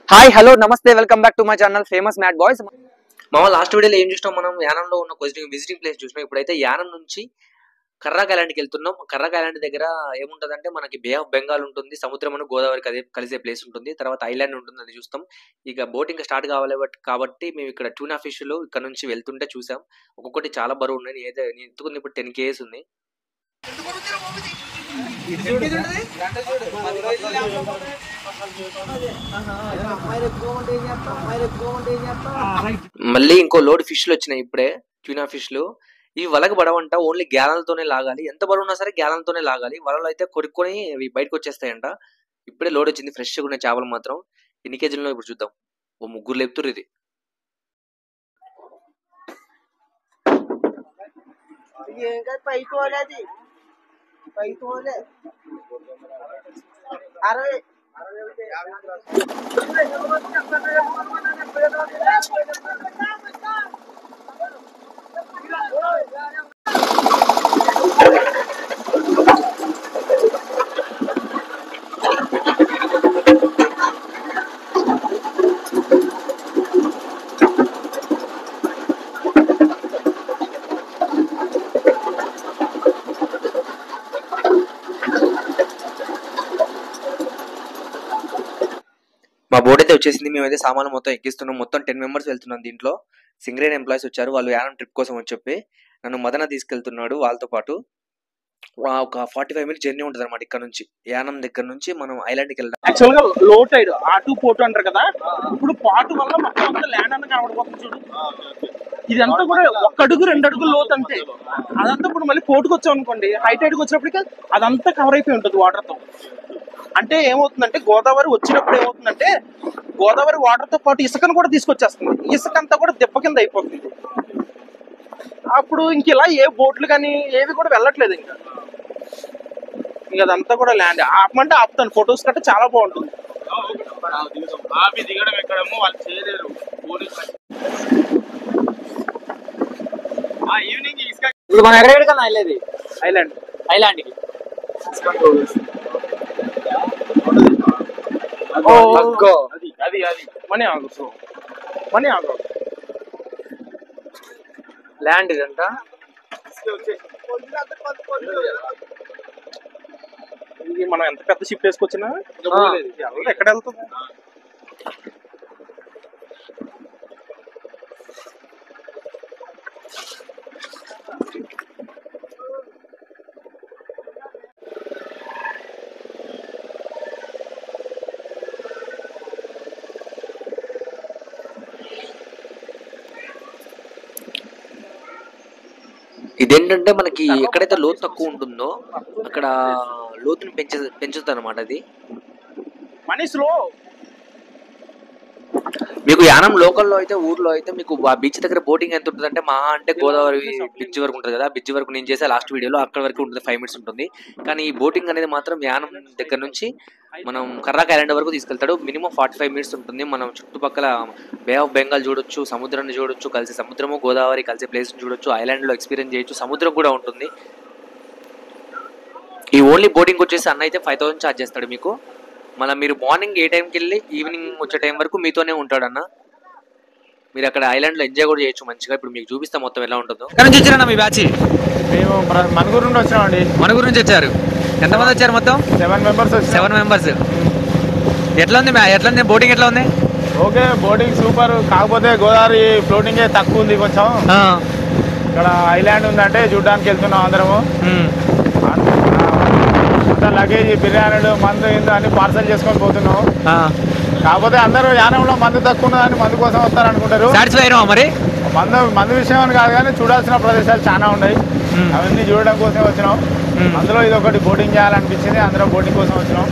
Hi hello నమస్తే welcome back to my channel famous mad boys మామ last వీడియోలో ఏం చూసినాం మనం యానంలో ఉన్న విజిటింగ్ విజిటింగ్ ప్లేస్ చూసినాం ఇప్పుడైతే యానం నుంచి కర్రాక్ ఐలాండ్కి వెళ్తున్నాం కర్రాక్ ఐలాండ్ దగ్గర ఏముంటదంటే మనకి బే ఆఫ్ బెంగాల్ ఉంటుంది సముద్రం అని గోదావరి కదే కలిసే ప్లేస్ ఉంటుంది తర్వాత ఐలాండ్ ఉంటుంది అది చూస్తాం ఇక బోటింగ్ స్టార్ట్ కావాలి బట్ కాబట్టి మేము ఇక్కడ ట్యూనా ఫిష్లు ఇక్కడ నుంచి వెళ్తుంటే చూసాం ఒక్కొక్కటి చాలా బరువు ఉన్నాయి ఏదో నేను ఎత్తుకుంది ఇప్పుడు టెన్ కేస్ ఉంది మళ్ళీ ఇంకో లోడ్ ఫిష్లు వచ్చినాయి ఇప్పుడే ట్యూనా ఫిష్లు ఈ వలకు పడవంట ఓన్లీ గ్యాలన్లతోనే లాగాలి ఎంత బరువు ఉన్నా సరే గ్యాలన్లతోనే లాగాలి వలలో అయితే కొరుక్కొని అవి బయటకు వచ్చేస్తాయంట ఇప్పుడే లోడ్ వచ్చింది ఫ్రెష్గా ఉన్న చేపలు మాత్రం ఎన్ని కేజీల్లో ఇప్పుడు చూద్దాం ఓ ముగ్గురు లేపుతురు ఇది ఇంకా పై తోలేది పై తోలే అరవై మా బోర్డు అయితే వచ్చేసింది మేమైతే సామాన్లు మొత్తం ఎక్కిస్తున్నాం మొత్తం టెన్ మెంబర్స్ వెళ్తున్నాం దీంట్లో సింగరేన్ ఎంప్లాయీస్ వచ్చారు వాళ్ళు యానం ట్రిప్ కోసం అని చెప్పి నన్ను మదన తీసుకెళ్తున్నాడు వాళ్ళతో పాటు ఆ ఒక ఫార్టీ ఫైవ్ మినిట్స్ జర్నీ ఉంటుంది అనమాట ఇక్కడ నుంచి యానం దగ్గర నుంచి మనం ఐలాండ్కి వెళ్ళడం యాక్చువల్ గా లో టైడ్ ఆటు పోటు అంటారు కదా ఇప్పుడు పాటు వల్ల మొత్తం అంతా ల్యాండ్ అంతా కనబడిపోతుంది చూడు ఇదంతా కూడా ఒక్క అడుగు రెండు అడుగులు లోతు అంతే అదంతా ఇప్పుడు మళ్ళీ పోటుకు వచ్చాం అనుకోండి హై టైడ్ కి వచ్చినప్పటికీ అదంతా కవర్ అయిపోయి ఉంటుంది వాటర్ తో అంటే ఏమవుతుందంటే గోదావరి వచ్చినప్పుడు ఏమవుతుందంటే గోదావరి వాటర్ తో పాటు ఇసుకను కూడా తీసుకొచ్చేస్తుంది ఇసుక అంతా కూడా దెబ్బ కింద అయిపోతుంది అప్పుడు ఇంక ఇలా ఏ బోట్లు కానీ ఏవి కూడా వెళ్ళట్లేదు ఇంకా ఇంకా అదంతా కూడా ల్యాండ్ ఆపమంటే ఆపుతాను ఫొటోస్ కంటే చాలా బాగుంటుంది ఆపి దిగడం ఎక్కడము వాళ్ళు చేయలేరు పోలీసు ఆ ఈవినింగ్ ఇసుక ఇప్పుడు మనం ఎక్కడికన్నా వెళ్ళేది ఐలాండ్ ఐలాండ్ కి ఓ అది అది అది మనీ ఆగు సో మనీ ఆగు ల్యాండ్ ఇదంతా ఇది మనం ఎంత పెద్ద షిప్ వేసుకొచ్చినా ఇంకా ఆ. పోలేదు. ఇది వెళ్ళదు, ఎక్కడ వెళ్తుంది ఇదేంటంటే మనకి ఎక్కడైతే లోతు తక్కువ ఉంటుందో అక్కడ లోతుని పెంచ పెంచుతుంది అనమాట అది మనీ స్లో మీకు యానం లోకల్లో అయితే ఊర్లో అయితే మీకు ఆ బీచ్ దగ్గర బోటింగ్ ఎంత ఉంటుంది అంటే మహా అంటే గోదావరి బీచ్ వరకు ఉంటుంది కదా బీచ్ వరకు నేను చేసే లాస్ట్ వీడియోలో అక్కడ వరకు ఉంటుంది ఫైవ్ మినిట్స్ ఉంటుంది కానీ ఈ బోటింగ్ అనేది మాత్రం యానం దగ్గర నుంచి మనం కర్రాక్ ఐలాండ్ వరకు తీసుకెళ్తాడు మినిమం ఫార్టీ ఫైవ్ మినిట్స్ ఉంటుంది మనం చుట్టుపక్కల బే ఆఫ్ బెంగాల్ చూడొచ్చు సముద్రాన్ని చూడొచ్చు కలిసి సముద్రము గోదావరి కలిసే ప్లేస్ చూడొచ్చు ఐలాండ్ లో ఎక్స్పీరియన్స్ చేయొచ్చు సముద్రం కూడా ఉంటుంది ఈ ఓన్లీ బోటింగ్ వచ్చేసి అన్న అయితే ఫైవ్ థౌసండ్ ఛార్జ్ చేస్తాడు మీకు మళ్ళీ మీరు మార్నింగ్ ఏ టైంకి వెళ్ళి ఈవినింగ్ వచ్చే టైం వరకు మీతోనే ఉంటాడు అన్న మీరు అక్కడ ఐలాండ్ లో ఎంజాయ్ కూడా చేయొచ్చు మంచిగా ఇప్పుడు మీకు చూపిస్తా మొత్తం ఎలా ఉంటుందో ఎక్కడి నుంచి వచ్చారన్న మీ బ్యాచ్ మేము ప్ర- మనుగురు నుండి వచ్చినామండి మన గురించి వచ్చారు ఎంతమంది వచ్చారు మొత్తం సెవెన్ మెంబర్స్ వచ్చాం సెవెన్ మెంబర్స్ ఎట్లా ఉంది మ్యా- ఎట్లా ఉంది బోటింగ్ ఎట్లా ఉంది ఓకే బోటింగ్ సూపర్ కాకపోతే గోదావరి ఫ్లోటింగ్ తక్కువ ఉంది కొంచెం ఆ, ఇక్కడ ఐలాండ్ ఉందంటే చూడడానికి వెళ్తున్నాం అందరము ఉమ్. అంత లగేజ్ బిర్యానీలు మందు ఇందు అన్ని పార్సల్ చేసుకొని పోతున్నాం ఆ. కాకపోతే అందరూ యానంలో మందు తక్కువ ఉన్నదని మందు కోసం వస్తారు అనుకుంటారు సాటిస్ఫై అయినావా మరి మందు మందు విషయం అని కాదు కానీ చూడాల్సిన ప్రదేశాలు చాలా ఉన్నాయి మ్మ్. అవన్నీ చూడడం కోసం వచ్చినాం మ్మ్. అందులో ఇది ఒకటి బోటింగ్ చేయాలనిపించింది అందరూ బోటింగ్ కోసం వచ్చినాం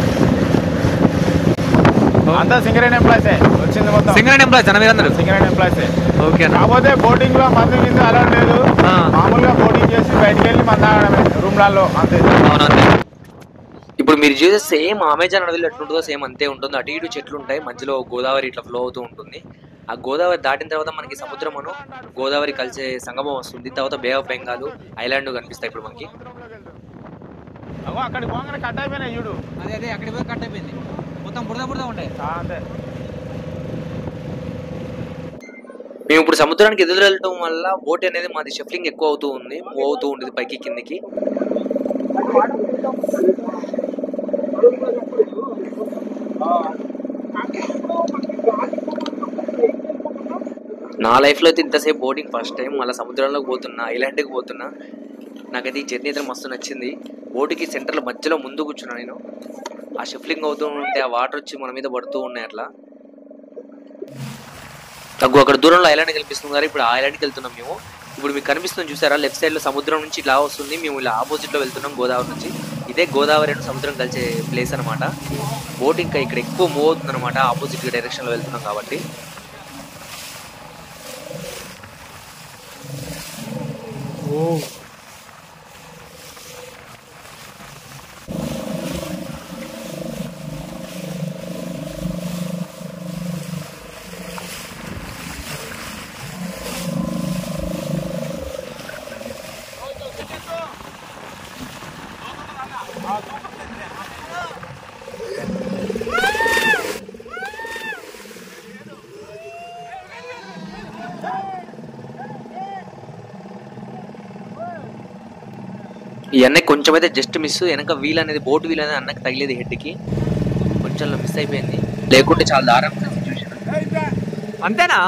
అంతా సింగరేణి ఎంప్లాయీసే వచ్చింది మొత్తం సింగరేణి ఎంప్లాయీస్ అన్న మీరందరూ సింగరేణి ఎంప్లాయీసే ఓకే అన్న కాకపోతే బోటింగ్ లో మందు మీద అలా లేదు ఆ. మామూలుగా బోటింగ్ చేసి బయటికి వెళ్ళి మంద ఆడమే రూమ్లలో అంతే అవునంతే ఇప్పుడు మీరు చూసే సేమ్ అమెజాన్ అడవిలో ఎట్లుంటుందో సేమ్ అంతే ఉంటుంది అటు ఇటు చెట్లు ఉంటాయి మధ్యలో గోదావరి ఇట్లా ఫ్లో అవుతూ ఉంటుంది ఆ గోదావరి దాటిన తర్వాత మనకి సముద్రమును గోదావరి కలిసే సంగమం వస్తుంది తర్వాత బే ఆఫ్ బెంగాల్ ఐలాండ్ కనిపిస్తాయి ఇప్పుడు మనకి అగో అక్కడికి పోగానే కట్ అయిపోయినాయి చూడు అదే అదే అక్కడికి పోయి కట్ అయిపోయింది మొత్తం బురద బురద ఉంటాయి ఆ, అంతే మేము ఇప్పుడు సముద్రానికి ఎదురు వెళ్ళటం వల్ల బోట్ అనేది మాది షఫ్లింగ్ ఎక్కువ అవుతూ ఉంది మూవ్ అవుతూ ఉండేది పైకి కిందికి నా లైఫ్ లో అయితే ఇంతసేపు బోటింగ్ ఫస్ట్ టైం మళ్ళీ సముద్రంలోకి పోతున్నా ఐలాండ్కి పోతున్నా నాకైతే ఈ జర్నీ అయితే మస్తు నచ్చింది బోటుకి సెంటర్లో మధ్యలో ముందు కూర్చున్నా నేను ఆ షిఫ్లింగ్ అవుతూ ఉంటే ఆ వాటర్ వచ్చి మన మీద పడుతూ ఉన్నాయి అట్లా తగ్గు అక్కడ దూరంలో ఐలాండ్ కనిపిస్తుంది కదా ఇప్పుడు ఆ ఐలాండ్కి వెళ్తున్నాం మేము ఇప్పుడు మీకు కనిపిస్తుంది చూసారా లెఫ్ట్ సైడ్ లో సముద్రం నుంచి ఇలా వస్తుంది మేము ఇలా ఆపోజిట్ లో వెళ్తున్నాం గోదావరి నుంచి ఇదే గోదావరి అండ్ సముద్రం కలిసే ప్లేస్ అనమాట బోట్ ఇంకా ఇక్కడ ఎక్కువ మూవ్ అవుతుంది అనమాట ఆపోజిట్ డైరెక్షన్ లో వెళ్తున్నాం కాబట్టి ఈ అన్నకి కొంచెం అయితే జస్ట్ మిస్ వెనక వీల్ అనేది బోట్ వీల్ అనేది అన్నకి తగిలేదు హెడ్ కి కొంచెం మిస్ అయిపోయింది లేకుంటే చాలా దారం సిచ్యువేషన్ అంతేనా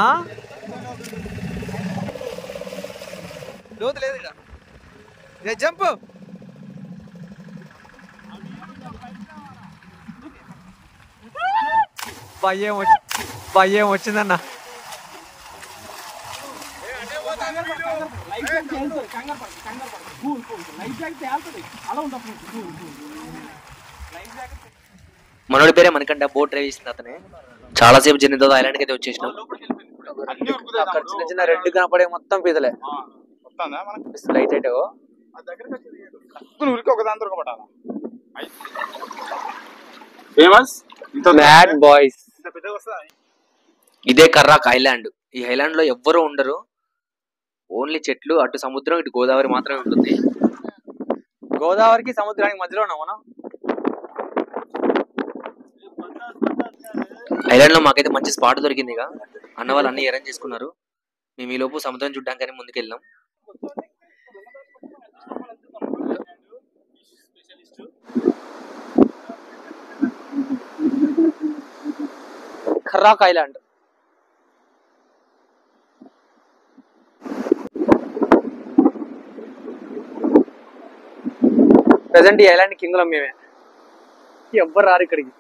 లోతు లేదు ఇక్కడ జంప్ భయం వచ్చి భయం వచ్చిందన్న మనోడి పేరే మనకంటే బోట్ డ్రైవ్ చేసింది అతనే చాలా సేపు జర్నీ తర్వాత ఐలాండ్కి అయితే వచ్చేసినాం అక్కడ చిన్న చిన్న రెడ్ కనపడే మొత్తం పీతలే వస్తుందా మనకు లైట్ అయితే ఉరికి ఒక దాని దొరకబట్టాలా ఫేమస్ ఇంత మ్యాడ్ బాయ్స్ ఇంత పెద్దగా వస్తుందా ఇదే కర్రాక్ ఐలాండ్ ఈ ఐలాండ్ లో ఎవ్వరూ ఉండరు ఓన్లీ చెట్లు అటు సముద్రం ఇటు గోదావరి మాత్రమే ఉంటుంది గోదావరికి సముద్రానికి మధ్యలో ఉన్నాం మనం ఐలాండ్ లో మాకైతే మంచి స్పాట్ దొరికింది ఇక అన్న వాళ్ళు అన్ని అరేంజ్ చేసుకున్నారు మేము ఈ లోపు సముద్రం చూడ్డానికని ముందుకు వెళ్ళాం ఖర్రాక్ ఐలాండ్ ప్రజెంట్ ఈ ఐలాండ్ కింగ్ లో మేమే ఎవ్వరు రారు ఇక్కడికి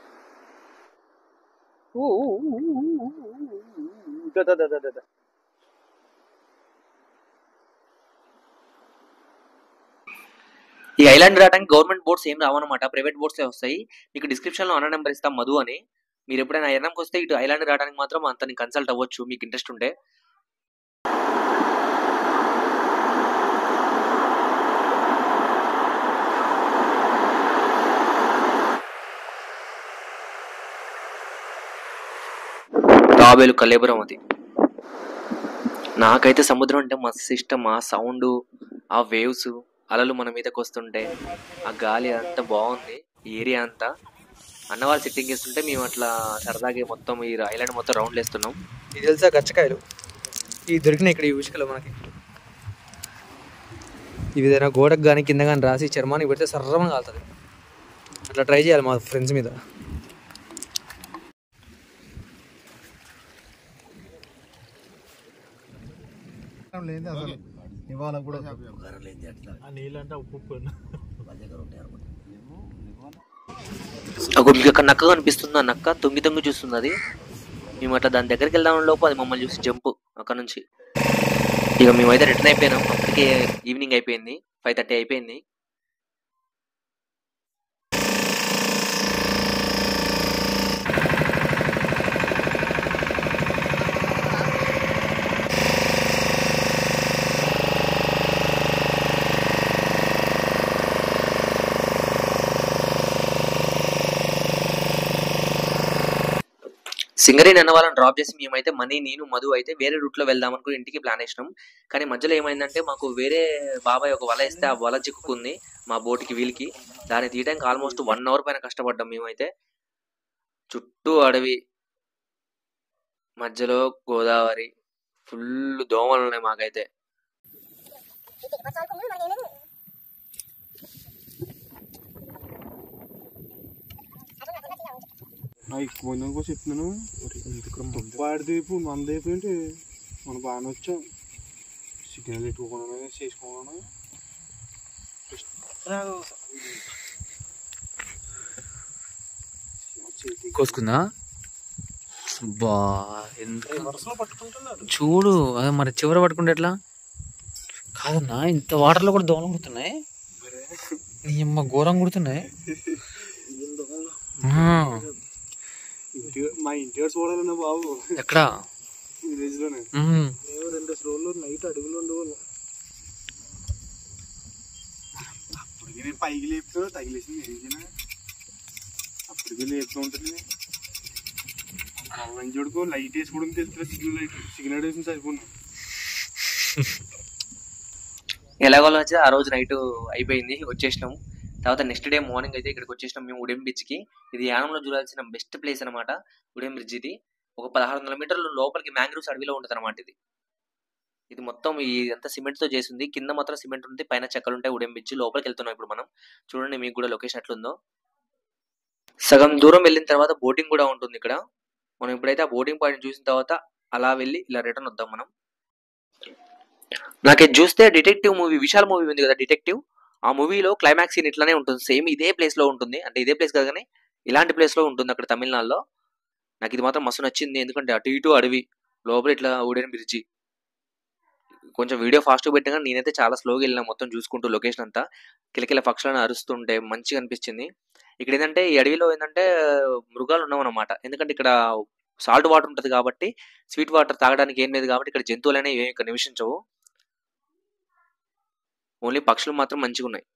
ఊ, ఊ, ఊ, ఊ, ఊ, ఊ, ఊ. ద, ద, ద, ద, ద, ద. ఈ ఐలాండ్ రావడానికి గవర్నమెంట్ బోట్స్ ఏం రావన్నమాట ప్రైవేట్ బోట్స్ వస్తాయి మీకు డిస్క్రిప్షన్ లో అన్న నెంబర్ ఇస్తాం మధు అని మీరు ఎప్పుడైనా ఎర్నంకి వస్తే ఇటు ఐలాండ్ రావడానికి మాత్రం అంతని కన్సల్ట్ అవ్వచ్చు మీకు ఇంట్రెస్ట్ ఉంటే తాబేలు కలేబరం అది నాకైతే సముద్రం అంటే మస్తు ఇష్టం ఆ సౌండ్ ఆ వేవ్స్ అలలు మన మీదకి వస్తుంటే ఆ గాలి అంతా బాగుంది ఈ ఏరియా అంతా అన్నవాళ్ళు సెట్టింగ్ చేస్తుంటే మేము అట్లా సరదాగా మొత్తం ఈ ఐలాండ్ మొత్తం రౌండ్ వేస్తున్నాం ఇది తెలుసా గచ్చకాయలు ఇవి దొరికినాయి ఇక్కడ ఈ ఉసుకలో మనకి ఇవి ఏదైనా గోడకు కానీ కింద కానీ రాసి చర్మానికి పెడితే సర్రమని కాలుతుంది అట్లా ట్రై చేయాలి మా ఫ్రెండ్స్ మీద లేని అసలు ఇవాళ కూడా ఒక మీకు అక్కడ నక్క కనిపిస్తుంది ఆ నక్క తొంగి తొంగి చూస్తుంది అది మేము అట్లా దాని దగ్గరికి వెళ్దాం లోపు అది మమ్మల్ని చూసి జంప్ అక్కడ నుంచి ఇక మేమైతే రిటర్న్ అయిపోయినాం అప్పటికే ఈవినింగ్ అయిపోయింది ఫైవ్ థర్టీ అయిపోయింది సింగరేణి అన్న వాళ్ళని డ్రాప్ చేసి మేమైతే మనీ నేను మధు అయితే వేరే రూట్ లో వెళ్దాం అనుకుని ఇంటికి ప్లాన్ వేసినాం కానీ మధ్యలో ఏమైందంటే మాకు వేరే బాబాయ్ ఒక వల వేస్తే ఆ వల చిక్కుకుంది మా బోట్కి వీల్కి దాన్ని తీయడానికి ఆల్మోస్ట్ వన్ అవర్ పైన కష్టపడ్డాం మేమైతే చుట్టూ అడవి మధ్యలో గోదావరి ఫుల్ దోమలు ఉన్నాయి మాకైతే ఎక్కువ మంది కూడా చెప్తున్నాను వాడిదేపు మన దేపు ఏంటి మనం బాగానే వచ్చాం సిగ్నల్ పెట్టుకోకుండా చేసుకోకుండా కోసుకుందా బా ఎందుకు చూడు అదే మరి చివర పట్టుకుంటే ఎట్లా కాదన్నా ఇంత వాటర్లో కూడా దోమలు కుడుతున్నాయి నీ అమ్మ ఘోరం కుడుతున్నాయి ఆ, ఇంటి మా ఇంటి వాడు చూడాలన్నా బాబు ఎక్కడా విలేజ్ లోనే ఉమ్, రెండు రోజులు నైట్ అడుగులు ఉండేవాళ్ళు అప్పటికి నేను పైకి లేపుతా తగిలేసింది ఏం చేయనా అప్పటికి లేపుతూ ఉంటుంది మంచి చూడుకో లైట్ వేసుకోవడం తెలుస్తుంది సిగ్నల్ లైట్ సిగ్నల్ వేసి సరిపోను ఎలాగోలా వచ్చి ఆ రోజు నైట్ అయిపోయింది వచ్చేసినాం తర్వాత నెక్స్ట్ డే మార్నింగ్ అయితే ఇక్కడికి వచ్చేసినాం మేము ఉడెం బీచ్ కి ఇది యానంలో చూడాల్సిన బెస్ట్ ప్లేస్ అనమాట ఉడెం బ్రిడ్జ్ ఇది ఒక పదహారు వందల మీటర్ల లోపలికి మ్యాంగ్రూవ్స్ అడవిలో ఉంటుంది అనమాట ఇది ఇది మొత్తం ఈ అంతా సిమెంట్ తో చేసింది కింద మాత్రం సిమెంట్ ఉంది పైన చెక్కలు ఉంటాయి ఉడెం బ్రిడ్జ్ లోపలికి వెళ్తున్నాం ఇప్పుడు మనం చూడండి మీకు కూడా లొకేషన్ ఎట్లుందో సగం దూరం వెళ్ళిన తర్వాత బోటింగ్ కూడా ఉంటుంది ఇక్కడ మనం ఇప్పుడైతే ఆ బోటింగ్ పాయింట్ చూసిన తర్వాత అలా వెళ్ళి ఇలా రిటర్న్ వద్దాం మనం నాకు ఇది చూస్తే డిటెక్టివ్ మూవీ విశాల్ మూవీ ఉంది కదా డిటెక్టివ్ ఆ మూవీలో క్లైమాక్స్ సీన్ ఇట్లానే ఉంటుంది సేమ్ ఇదే ప్లేస్ లో ఉంటుంది అంటే ఇదే ప్లేస్ కాదు కానీ ఇలాంటి ప్లేస్ లో ఉంటుంది అక్కడ తమిళనాడులో నాకు ఇది మాత్రం మస్తు నచ్చింది ఎందుకంటే అటు ఇటు అడవి లోపల ఇట్లా ఊడిన బ్రిడ్జి కొంచెం వీడియో ఫాస్ట్ పెట్టినా నేనైతే చాలా స్లోగా వెళ్ళినా మొత్తం చూసుకుంటూ లొకేషన్ అంతా కిలకిల పక్షులను అరుస్తుంటే మంచిగా అనిపించింది ఇక్కడ ఏంటంటే ఈ అడవిలో ఏంటంటే మృగాలు ఉన్నామన్నమాట ఎందుకంటే ఇక్కడ సాల్ట్ వాటర్ ఉంటుంది కాబట్టి స్వీట్ వాటర్ తాగడానికి ఏం లేదు కాబట్టి ఇక్కడ జంతువులు అనేవి ఏమి ఇక్కడ నివసించవు ఓన్లీ పక్షులు మాత్రం మంచిగా ఉన్నాయి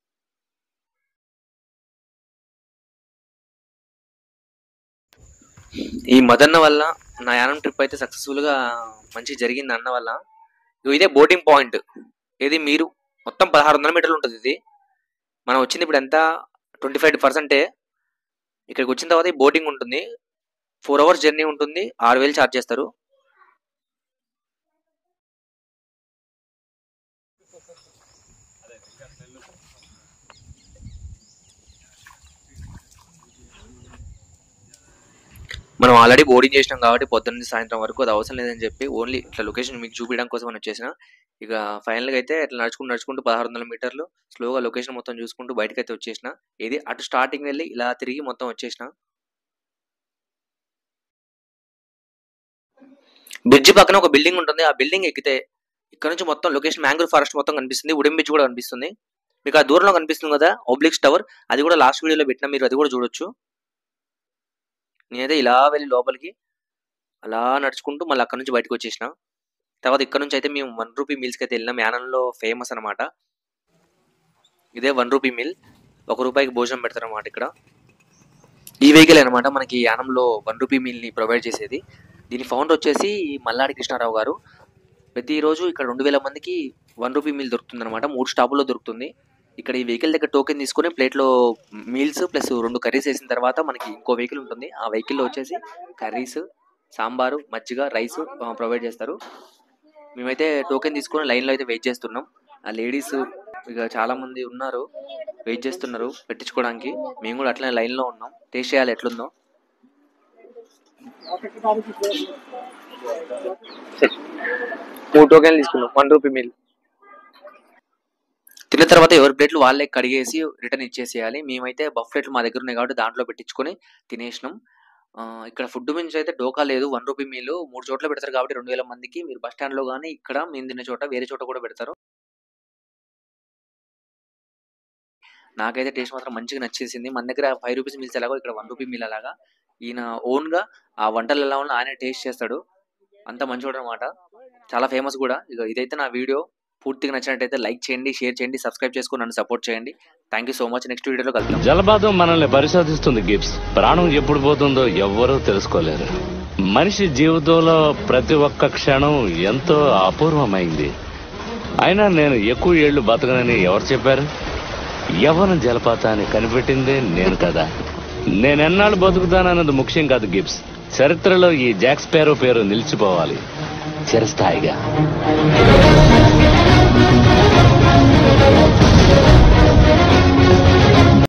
ఈ మదన్న వల్ల నా యానం ట్రిప్ అయితే సక్సెస్ఫుల్ గా మంచి జరిగింది అన్న వల్ల ఇగో ఇదే బోటింగ్ పాయింట్ ఇది మీరు మొత్తం పదహారు వందల మీటర్లు ఉంటుంది ఇది మనం వచ్చింది ఇప్పుడు ఎంత ట్వంటీ ఫైవ్ పర్సెంటే ఇక్కడికి వచ్చిన తర్వాత ఈ బోటింగ్ ఉంటుంది ఫోర్ అవర్స్ జర్నీ ఉంటుంది ఆరు వేలు ఛార్జ్ చేస్తారు మనం ఆల్రెడీ బోర్డింగ్ చేసినాం కాబట్టి పొద్దున్న నుంచి సాయంత్రం వరకు అది అవసరం లేదని చెప్పి ఓన్లీ ఇట్లా లొకేషన్ మీకు చూపించడం కోసం అని వచ్చేసిన ఇక ఫైనల్ గా అయితే ఇట్లా నడుచుకుంటూ నడుచుకుంటూ పదహారు వందల మీటర్లు స్లోగా లొకేషన్ మొత్తం చూసుకుంటూ బయటకు అయితే వచ్చేసిన ఇది అటు స్టార్టింగ్ వెళ్ళి ఇలా తిరిగి మొత్తం వచ్చేసిన బ్రిడ్జ్ పక్కన ఒక బిల్డింగ్ ఉంటుంది ఆ బిల్డింగ్ ఎక్కితే ఇక్కడ నుంచి మొత్తం లొకేషన్ మ్యాంగ్రూవ్ ఫారెస్ట్ మొత్తం కనిపిస్తుంది ఉడెం బీచ్ కూడా కనిపిస్తుంది మీకు ఆ దూరంలో కనిపిస్తుంది కదా ఒబ్లిక్స్ టవర్ అది కూడా లాస్ట్ వీడియోలో పెట్టిన మీరు అది కూడా చూడొచ్చు నేనైతే ఇలా వెళ్ళి లోపలికి అలా నడుచుకుంటూ మళ్ళీ అక్కడ నుంచి బయటకు వచ్చేసిన తర్వాత ఇక్కడ నుంచి అయితే మేము వన్ రూపీ మీల్స్కి అయితే వెళ్ళినాం యానంలో ఫేమస్ అనమాట ఇదే వన్ రూపీ మీల్ ఒక రూపాయికి భోజనం పెడతారు అనమాట ఇక్కడ ఈ వెహికల్ అనమాట మనకి యానంలో వన్ రూపీ మీల్ని ప్రొవైడ్ చేసేది దీని ఫౌండర్ వచ్చేసి మల్లాడి కృష్ణారావు గారు ప్రతిరోజు ఇక్కడ రెండు వేల మందికి వన్ రూపీ మీల్ దొరుకుతుంది అనమాట మూడు స్టాపుల్లో దొరుకుతుంది ఇక్కడ ఈ వెహికల్ దగ్గర టోకెన్ తీసుకొని ప్లేట్లో మీల్స్ ప్లస్ రెండు కర్రీస్ వేసిన తర్వాత మనకి ఇంకో వెహికల్ ఉంటుంది ఆ వెహికల్లో వచ్చేసి కర్రీస్ సాంబారు మజ్జిగ రైస్ ప్రొవైడ్ చేస్తారు మేమైతే టోకెన్ తీసుకొని లైన్లో అయితే వెయిట్ చేస్తున్నాం ఆ లేడీస్ ఇక చాలా మంది ఉన్నారు వెయిట్ చేస్తున్నారు పెట్టించుకోవడానికి మేము కూడా అట్లనే లైన్లో ఉన్నాం టేస్ట్ చేయాలి ఎట్లుందో మూడు టోకెన్లు తీసుకున్నాం వన్ రూపీ మీల్ తిన్న తర్వాత ఎవరి ప్లేట్లు వాళ్ళే కడిగేసి రిటర్న్ ఇచ్చేసేయాలి మేమైతే బఫ్లెట్లు మా దగ్గర ఉన్నాయి కాబట్టి దాంట్లో పెట్టించుకొని తినేసినాం ఆ, ఇక్కడ ఫుడ్ మించి అయితే డోకా లేదు వన్ రూపీ మీల్ మూడు చోట్ల పెడతారు కాబట్టి రెండు వేల మందికి మీరు బస్ స్టాండ్ లో కానీ ఇక్కడ మేము తిన్న చోట వేరే చోట కూడా పెడతారు నాకైతే టేస్ట్ మాత్రం మంచిగా నచ్చేసింది మన దగ్గర ఫైవ్ రూపీస్ మీల్స్ ఎలాగో ఇక్కడ వన్ రూపీ మీల్ అలాగా ఈయన ఓన్ గా ఆ వంటలు ఎలా ఉన్నా ఆయన టేస్ట్ చేస్తాడు అంత మంచివాడు అనమాట చాలా ఫేమస్ కూడా ఇక ఇదైతే నా వీడియో పూర్తిగా నచ్చినట్టయితే లైక్ చేయండి షేర్ చేయండి సబ్స్క్రైబ్ చేసుకుని నన్ను సపోర్ట్ చేయండి thank you so much next వీడియోలో కలుద్దాం జలపాతం మనల్ని పరిశోధిస్తుంది గిబ్స్ ప్రాణం ఎప్పుడు పోతుందో ఎవ్వరూ తెలుసుకోలేరు మనిషి జీవితంలో ప్రతి ఒక్క క్షణం ఎంతో అపూర్వమైంది అయినా నేను ఎక్కువ ఏళ్లు బతకనని ఎవరు చెప్పారు యవ్వన జలపాతాన్ని కనిపెట్టిందే నేను కదా నేనెన్నాళ్ళు బతుకుతానన్నది ముఖ్యం కాదు గిబ్స్ చరిత్రలో ఈ జాక్ స్పారో పేరు నిలిచిపోవాలి చిరస్థాయిగా